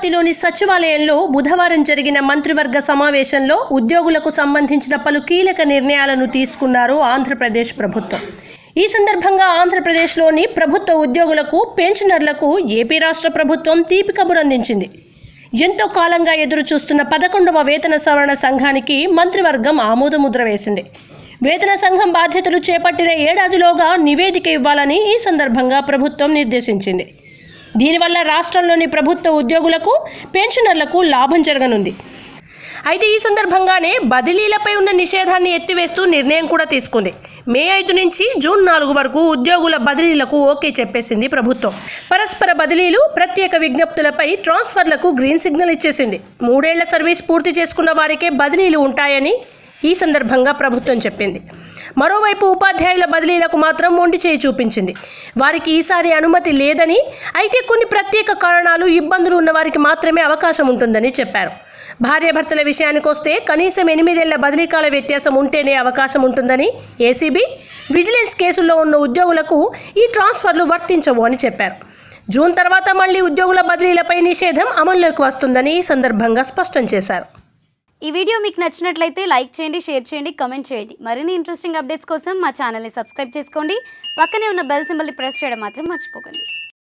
అమరావతిలోని సచివాలయంలో బుధవారం జరిగిన మంత్రివర్గ సమావేశంలో ఉద్యోగులకు సంబంధించిన పలు కీలక నిర్ణయాలను తీసుకున్నారు ఆంధ్రప్రదేశ్ ప్రభుత్వం ఈ సందర్భంగా ఆంధ్రప్రదేశ్లోని ప్రభుత్వ ఉద్యోగులకు పెన్షనర్లకు ఏపీ రాష్ట్ర ప్రభుత్వం తీపి కబురు అందించింది ఎంతో కాలంగా ఎదురు చూస్తున్న పదకొండవ వేతన సవరణ సంఘానికి మంత్రివర్గం ఆమోదముద్ర వేసింది వేతన సంఘం బాధ్యతలు చేపట్టిన ఏడాదిలోగా నివేదిక ఇవ్వాలని ఈ సందర్భంగా ప్రభుత్వం నిర్దేశించింది దీనివల్ల రాష్ట్రంలోని ప్రభుత్వ ఉద్యోగులకు పెన్షనర్లకు లాభం జరగనుంది అయితే ఈ సందర్భంగానే బదిలీలపై ఉన్న నిషేధాన్ని ఎత్తివేస్తూ నిర్ణయం కూడా తీసుకుంది మే ఐదు నుంచి జూన్ నాలుగు వరకు ఉద్యోగుల బదిలీలకు ఓకే చెప్పేసింది ప్రభుత్వం పరస్పర బదిలీలు ప్రత్యేక విజ్ఞప్తులపై ట్రాన్స్ఫర్లకు గ్రీన్ సిగ్నల్ ఇచ్చేసింది మూడేళ్ల సర్వీస్ పూర్తి చేసుకున్న వారికే బదిలీలు ఉంటాయని ఈ సందర్భంగా ప్రభుత్వం చెప్పింది మరోవైపు ఉపాధ్యాయుల బదిలీలకు మాత్రం మొండి చేయి చూపించింది వారికి ఈసారి అనుమతి లేదని అయితే కొన్ని ప్రత్యేక కారణాలు ఇబ్బందులు ఉన్న వారికి మాత్రమే అవకాశం ఉంటుందని చెప్పారు భార్యాభర్తల విషయానికి వస్తే కనీసం ఎనిమిదేళ్ల బదిలీకాల వ్యత్యాసం ఉంటేనే అవకాశం ఉంటుందని ఏసీబీ విజిలెన్స్ కేసుల్లో ఉన్న ఉద్యోగులకు ఈ ట్రాన్స్ఫర్లు వర్తించవు అని చెప్పారు జూన్ తర్వాత మళ్ళీ ఉద్యోగుల బదిలీలపై నిషేధం అమల్లోకి వస్తుందని ఈ సందర్భంగా స్పష్టం చేశారు ఈ వీడియో మీకు నచ్చినట్లయితే లైక్ చేయండి షేర్ చేయండి కమెంట్ చేయండి మరిన్ని ఇంట్రెస్టింగ్ అప్డేట్స్ కోసం మా ఛానల్ని సబ్స్క్రైబ్ చేసుకోండి పక్కనే ఉన్న బెల్ సింబల్ని ప్రెస్ చేయడం మాత్రం మర్చిపోకండి